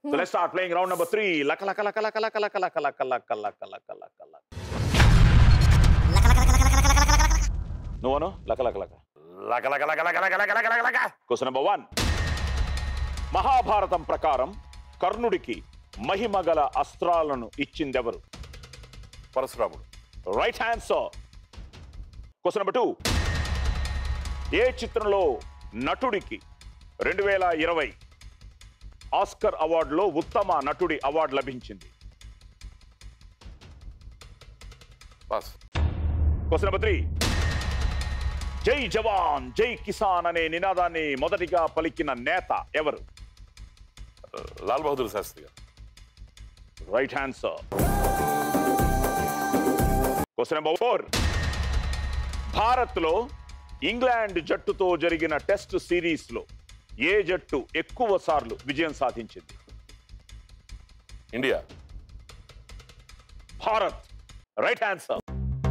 So let's start playing round number three. Laka laka laka laka laka laka laka laka laka laka laka laka laka. నువ్వును లక లక లక లక లక లక లక లక లక లక లక లక క్వశ్చన్ నెంబర్ వన్ మహాభారతం ప్రకారం కర్ణుడికి మహిమ గల అస్త్రాలను ఇచ్చిందెవరు పరశురాముడు రైట్ హ్యాండ్స్ క్వశ్చన్ నెంబర్ టూ ఏ చిత్రంలో నటుడికి రెండు వేల ఇరవై ఆస్కర్ అవార్డులో ఉత్తమ నటుడి అవార్డు లభించింది పాస్ క్వశ్చన్ నెంబర్ త్రీ జై జవాన్ జై కిసాన్ అనే నినాదాన్ని మొదటిగా పలికిన నేత ఎవరు Lal Bahadur Shastri garu right answer question number four భారత్లో ఇంగ్లాండ్ జట్టుతో జరిగిన టెస్ట్ సిరీస్ లో ఏ జట్టు ఎక్కువ సార్లు విజయం సాధించింది India Bharat right answer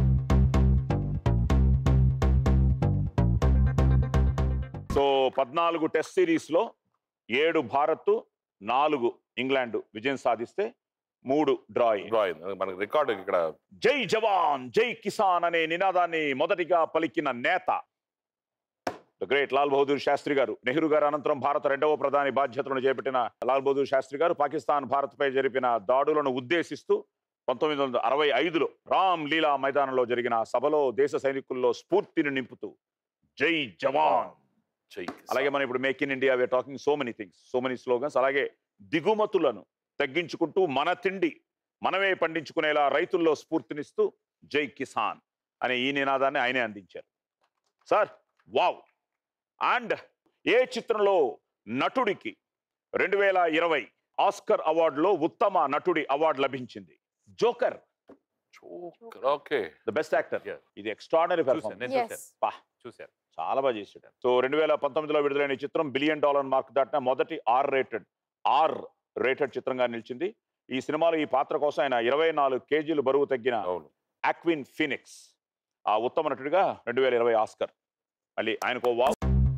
so పద్నాలుగు టెస్ట్ సిరీస్ లో ఏడు భారత్ నాలుగు ఇంగ్లాండ్ విజయం సాధిస్తే మూడు డ్రా అయ్యింది. డ్రా అయింది మనకి రికార్డు ఇక్కడ జై జవాన్ జై కిసాన్ అనే నినాదాన్ని మొదటిగా పలికిన నేత ద గ్రేట్ లాల్ బహదూర్ శాస్త్రి గారు నెహ్రూ గారు అనంతరం భారత రెండవ ప్రధాని బాధ్యతలను చేపట్టిన లాల్ బహదూర్ శాస్త్రి గారు పాకిస్తాన్ భారత్పై జరిపిన దాడులను ఉద్దేశిస్తూ పంతొమ్మిది వందల అరవై ఐదులో రామ్ లీలా మైదానంలో జరిగిన సభలో దేశ సైనికుల్లో స్ఫూర్తిని నింపుతూ జై జవాన్ జై అలాగే మనం ఇప్పుడు make in India we are talking so many things so many slogans అలాగే దిగుమతులను తగ్గించుకుంటూ మన తిండి మనమే పండించుకునేలా రైతుల్లో స్ఫూర్తినిస్తూ జై కిసాన్ అనే ఈ నినాదాన్ని ఆయనే అందించారు సార్ వావ్ అండ్ ఏ చిత్రంలో నటుడికి రెండు వేల ఇరవై ఆస్కర్ అవార్డులో ఉత్తమ నటుడి అవార్డు లభించింది Joker okay the best actor Yeah. ఇది ఎక్స్ట్రాడనరీ చూశాను నేను Yes. చూశాను పా చూశాను చాలా బాగా చేసాడు సో రెండు వేల పంతొమ్మిదిలో విడుదలైన ఈ చిత్రం బిలియన్ డాలర్ మార్క్ దాటిన మొదటి ఆర్ రేటెడ్ ఆర్ రేటెడ్ చిత్రంగా నిలిచింది ఈ సినిమాలో ఈ పాత్ర కోసం ఆయన ఇరవై నాలుగు కేజీలు బరువు తగ్గిన అవును ఆక్విన్ ఫినిక్స్ ఆ ఉత్తమ నటుడిగా రెండు వేల ఇరవై ఆస్కర్ మళ్ళీ ఆయనకు వావ్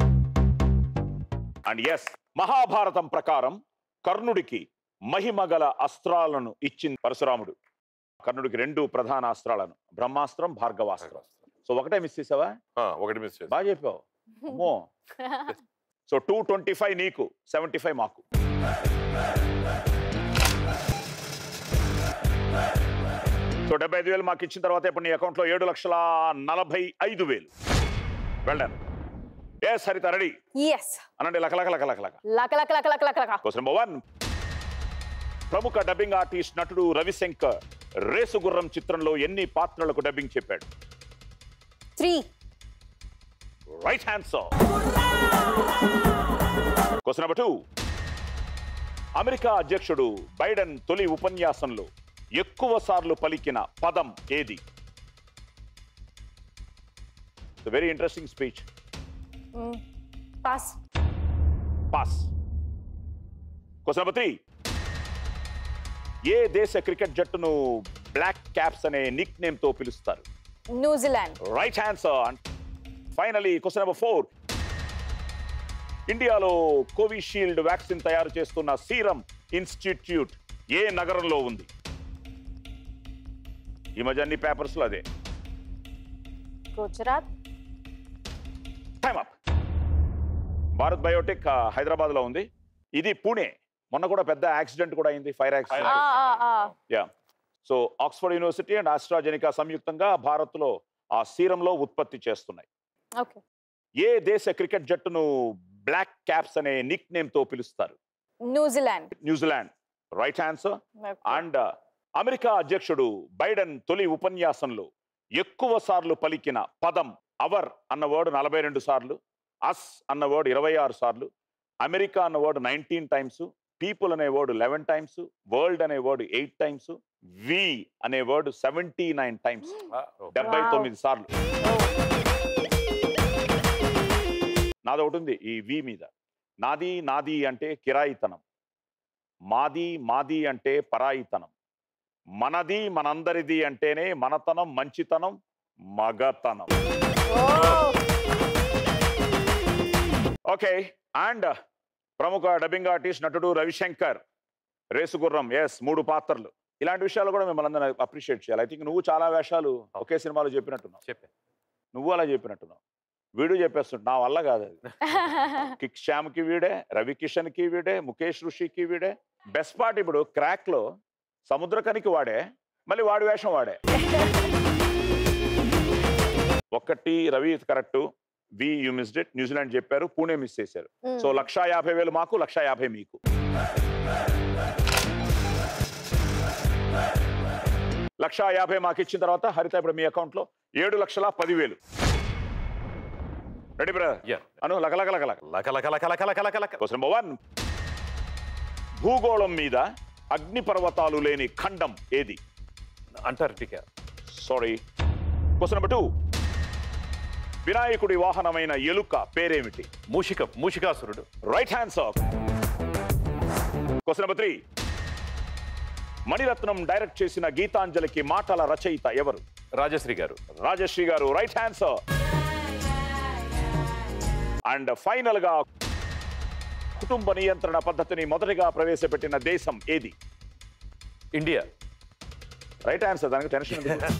అండ్ ఎస్ మహాభారతం ప్రకారం కర్ణుడికి మహిమ గల అస్త్రాలను ఇచ్చింది పరశురాముడు కర్ణుడికి రెండు ప్రధాన అస్త్రాలను బ్రహ్మాస్త్రం భార్గవాస్త్రం సో ఒకటే మిస్ చేసావా ఆ, ఒకటి మిస్ చేసి బాగా చెప్పావు అమ్మో సో టూ ట్వంటీ ఫైవ్ నీకు సెవెంటీ ఫైవ్ మాకు సో డెబ్బై ఐదు వేలు మాకు ఇచ్చిన తర్వాత ఇప్పుడు నీ అకౌంట్లో ఏడు లక్షల నలభై ఐదు వేలు వెళ్ళాను ఏ సరిత రెడీ ఎస్ అనండి లక లక లక లక లక లక లక లక లక లక లక క్వశ్చన్ నెంబర్ వన్ ప్రముఖ డబ్బింగ్ ఆర్టిస్ట్ నటుడు రవిశంకర్ రేసు గుర్రం చిత్రంలో ఎన్ని పాత్రలకు డబ్బింగ్ చెప్పాడు three right answer question number two America అధ్యక్షుడు బైడెన్ తొలి ఉపన్యాసంలో ఎక్కువ సార్లు పలికిన పదం ఏది very interesting speech pass pass question number three ఏ దేశ క్రికెట్ జట్టును బ్లాక్ క్యాప్స్ అనే నిక్ నేమ్ తో పిలుస్తారు New Zealand right answer and finally question number four ఇండియాలో కోవిషీల్డ్ వ్యాక్సిన్ తయారు చేస్తున్న సీరం ఇన్స్టిట్యూట్ ఏ నగరంలో ఉంది ఈ మధ్య అన్ని పేపర్స్ లో అదే Gujarat time up Bharat biotech Hyderabad లో ఉంది ఇది పూణే మొన్న కూడా పెద్ద యాక్సిడెంట్ కూడా అయింది ఫైర్ యాక్సిడెంట్ ఆ, ఆ, ఆ. Yeah so Oxford university and AstraZeneca సంయుక్తంగా భారత్లో ఆ సీరంలో ఉత్పత్తి చేస్తున్నాయి ఓకే ఏ దేశ క్రికెట్ జట్టును బ్లాక్ క్యాప్స్ అనే నిక్ నేమ్ తో పిలుస్తారు New Zealand New Zealand right answer Okay. And America అధ్యక్షుడు బైడెన్ తొలి ఉపన్యాసంలో ఎక్కువ సార్లు పలికిన పదం అవర్ అన్న వర్డ్ నలభై రెండు సార్లు అస్ అన్న వర్డ్ ఇరవై ఆరు సార్లు అమెరికా అన్న వర్డ్ నైన్టీన్ టైమ్స్ పీపుల్ అనే వర్డ్ లెవెన్ టైమ్స్ వరల్డ్ అనే వర్డ్ ఎయిట్ టైమ్స్ వి అనే వర్డ్ సెవెంటీ నైన్ టైమ్స్ డెబ్బై Wow. తొమ్మిది సార్లు నాది ఒకటి ఉంది ఈ వి మీద నాది నాది అంటే కిరాయితనం మాది మాది అంటే పరాయితనం మనది మనందరిది అంటేనే మనతనం మంచితనం మగతనం ఓకే అండ్ ప్రముఖ డబ్బింగ్ ఆర్టిస్ట్ నటుడు రవిశంకర్ రేసుగుర్రం ఎస్ మూడు పాత్రలు ఇలాంటి విషయాలు కూడా మిమ్మల్ని అందరూ అప్రిషియేట్ చేయాలి ఐ థింక్ నువ్వు చాలా వేషాలు ఒకే సినిమాలో చెప్పినట్టున్నావు చెప్పే నువ్వు అలా చెప్పినట్టున్నావు వీడు చెప్పేస్తుంటు నా వల్ల కాదు అది కిక్ శ్యామ్కి వీడే రవి కిషన్కి వీడే ముఖేష్ ఋషికి వీడే బెస్ట్ పార్ట్ ఇప్పుడు క్రాక్లో సముద్రకనికి వాడే మళ్ళీ వాడి వేషం వాడే ఒకటి Ravi correct we you missed it New Zealand చెప్పారు పూణే మిస్ చేశారు సో లక్షా యాభై వేలు మాకు లక్షా యాభై మీకు లక్షా యాభై మాకు ఇచ్చిన తర్వాత హరిత ఇప్పుడు మీ అకౌంట్ లో ఏడు లక్షల పదివేలు రెడీ బ్రదర్ యా అను లక లక లక లక లక లక లక లక లక లక లక క్వశ్చన్ నెంబర్ వన్ భూగోళం మీద అగ్ని పర్వతాలు లేని ఖండం ఏది Antarctica sorry question number two వినాయకుడి వాహనమైన ఎలుక పేరేమిటి మూషిక మూషికాసురుడు రైట్ హ్యాండ్స్ ఆఫ్ question number three Maniratnam direct చేసిన గీతాంజలికి మాటల రచయిత ఎవరు రాజశ్రీ గారు రాజశ్రీ గారు రైట్ హ్యాండ్స్ అండ్ ఫైనల్ గా కుటుంబ నియంత్రణ పద్ధతిని మొదటిగా ప్రవేశపెట్టిన దేశం ఏది ఇండియా రైట్ ఆన్సర్ దానికి టెన్షన్ ఎందుకు?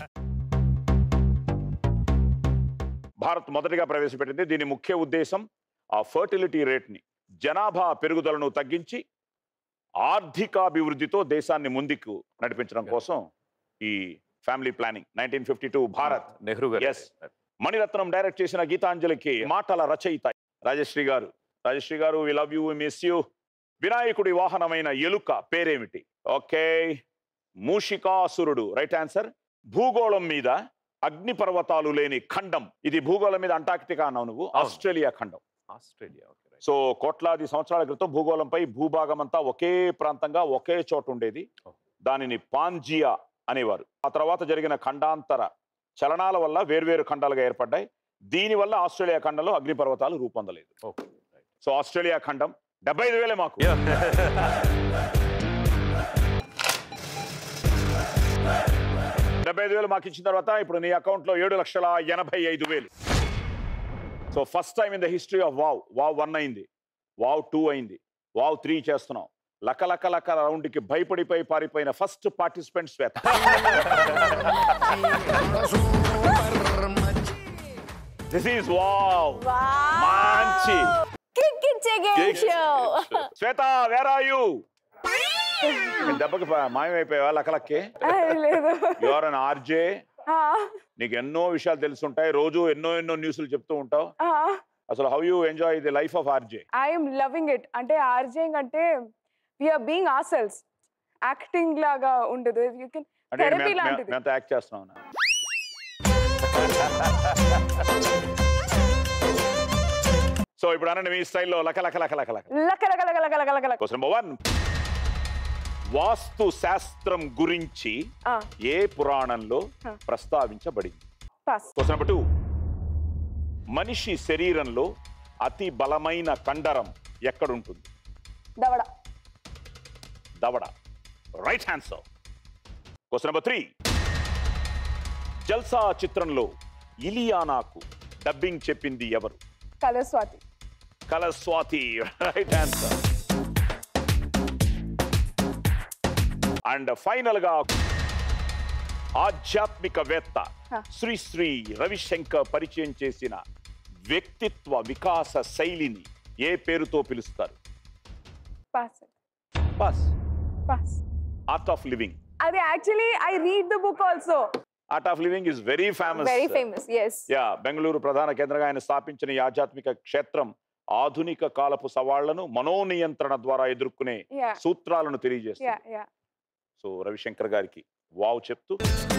భారత్ మొదటిగా ప్రవేశపెట్టింది దీని ముఖ్య ఉద్దేశం ఆ ఫర్టిలిటీ రేట్ని జనాభా పెరుగుదలను తగ్గించి ఆర్థికాభివృద్ధితో దేశాన్ని ముందుకు నడిపించడం కోసం ఈ family planning nineteen fifty two Bharat Nehru garu Yes. Mani Ratnam direct చేసిన గీతాంజలికి మాటల రచయిత Rajshri garu Rajashree garu we love you miss you వినాయకుడి వాహనమైన ఎలుక పేరేమిటి ఓకే మూషికాసురుడు రైట్ ఆన్సర్ భూగోళం మీద అగ్ని పర్వతాలు లేని ఖండం ఇది భూగోళం మీద అంటార్క్టికా అన్నావు నువ్వు ఆస్ట్రేలియా ఖండం ఆస్ట్రేలియా ఓకే రైట్ సో కోట్లాది సంవత్సరాల క్రితం భూగోళంపై భూభాగం అంతా ఒకే ప్రాంతంగా ఒకే చోట ఉండేది Oh. దానిని పాంజియా అనేవారు ఆ తర్వాత జరిగిన ఖండాంతర చలనాల వల్ల వేర్వేరు ఖండాలుగా ఏర్పడ్డాయి దీనివల్ల ఆస్ట్రేలియా ఖండంలో అగ్నిపర్వతాలు రూపొందలేదు ఓకే సో ఆస్ట్రేలియా ఖండం డెబ్బై ఐదు వేలే మాకు డెబ్బై ఐదు వేలు మాకు ఇచ్చిన తర్వాత ఇప్పుడు నీ అకౌంట్లో ఏడు లక్షల ఎనభై ఐదు వేలు so first time in the history of wow wow one అయింది వావ్ టూ అయింది వావ్ త్రీ చేస్తున్నాం లక లక లక రౌండ్కి భయపడిపోయి పారిపోయిన first participant Shweta this is wow మంచి. కిక్ ఇచ్చే game show Shweta where are you దెబ్బకి ప- మాయమైపోయావా లకలక్కి లేదు యు ఆర్ అన్ ఆర్జే నీకు ఎన్నో విషయాలు తెలుసుంటాయి రోజు ఎన్నో ఎన్నో న్యూస్లు చెప్తూ ఉంటావు అసలు how you enjoy the life of RJ I'm loving it అంటే ఆర్జేయింగ్ అంటే we are being ourselves acting లాగా ఉండదు యూ కెన్ అంటే థెరపీ లాంటిది మేమంతా యాక్ట్ చేస్తున్నాం సో ఇప్పుడు అనండి మీ స్టైల్లో లక లక లక లక లక లక లక లక లక లక లక లక క్వశ్చన్ నెంబర్ వన్ వాస్తు శాస్త్రం గురించి ఏ పురాణంలో Huh. ప్రస్తావించబడింది పాస్ క్వశ్చన్ నెంబర్ టూ మనిషి శరీరంలో అతి బలమైన కండరం ఎక్కడుంటుంది దవడ దవడ right answer question number three Jalsa చిత్రంలో ఇలియానాకు డబ్బింగ్ చెప్పింది ఎవరు Kalaswathi Kalaswathi right answer and final గా ఆధ్యాత్మికవేత్త Huh. శ్రీ శ్రీ రవిశంకర్ పరిచయం చేసిన వ్యక్తిత్వ వికాస శైలిని ఏ పేరుతో పిలుస్తారు pass pass pass art of living అది actually I read the book also art of living is very famous very famous yes yeah Bengaluru ప్రధాన కేంద్రంగా ఆయన స్థాపించిన ఈ ఆధ్యాత్మిక క్షేత్రం ఆధునిక కాలపు సవాళ్లను మనోనియంత్రణ ద్వారా ఎదుర్కొనే యా సూత్రాలను యా తెలియజేస్తుంది యా సో రవిశంకర్ గారికి వావ్ చెప్తూ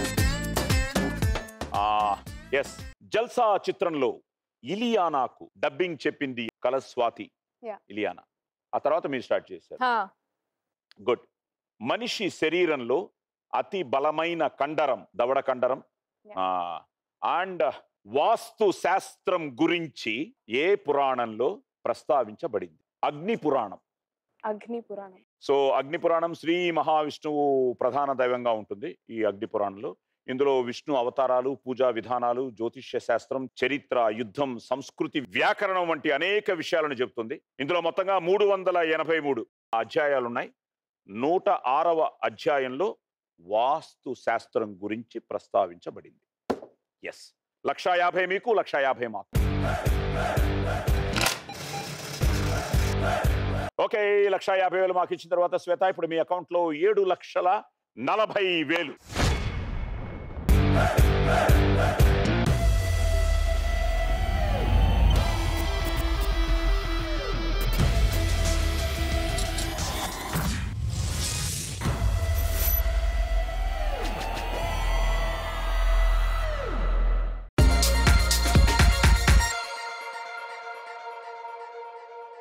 ఎస్ జల్సా చిత్రంలో ఇలియానాకు డబ్బింగ్ చెప్పింది కలస్వాతి Yeah. ఇలియానా ఆ తర్వాత మీరు స్టార్ట్ చేశారు హా గుడ్ మనిషి శరీరంలో అతి బలమైన కండరం దవడ కండరం Yeah. అండ్ వాస్తు శాస్త్రం గురించి ఏ పురాణంలో ప్రస్తావించబడింది అగ్ని పురాణం అగ్ని పురాణం సో అగ్ని పురాణం శ్రీ మహావిష్ణువు ప్రధాన దైవంగా ఉంటుంది ఈ అగ్ని పురాణంలో ఇందులో విష్ణు అవతారాలు పూజా విధానాలు జ్యోతిష్య శాస్త్రం చరిత్ర యుద్ధం సంస్కృతి వ్యాకరణం వంటి అనేక విషయాలను చెబుతుంది ఇందులో మొత్తంగా మూడు వందల ఎనభై మూడు అధ్యాయాలు ఉన్నాయి నూట ఆరవ అధ్యాయంలో వాస్తు శాస్త్రం గురించి ప్రస్తావించబడింది ఎస్ లక్ష యాభై మీకు లక్ష యాభై మాకు ఓకే లక్ష యాభై వేలు మాకు ఇచ్చిన తర్వాత శ్వేత ఇప్పుడు మీ అకౌంట్లో ఏడు లక్షల నలభై వేలు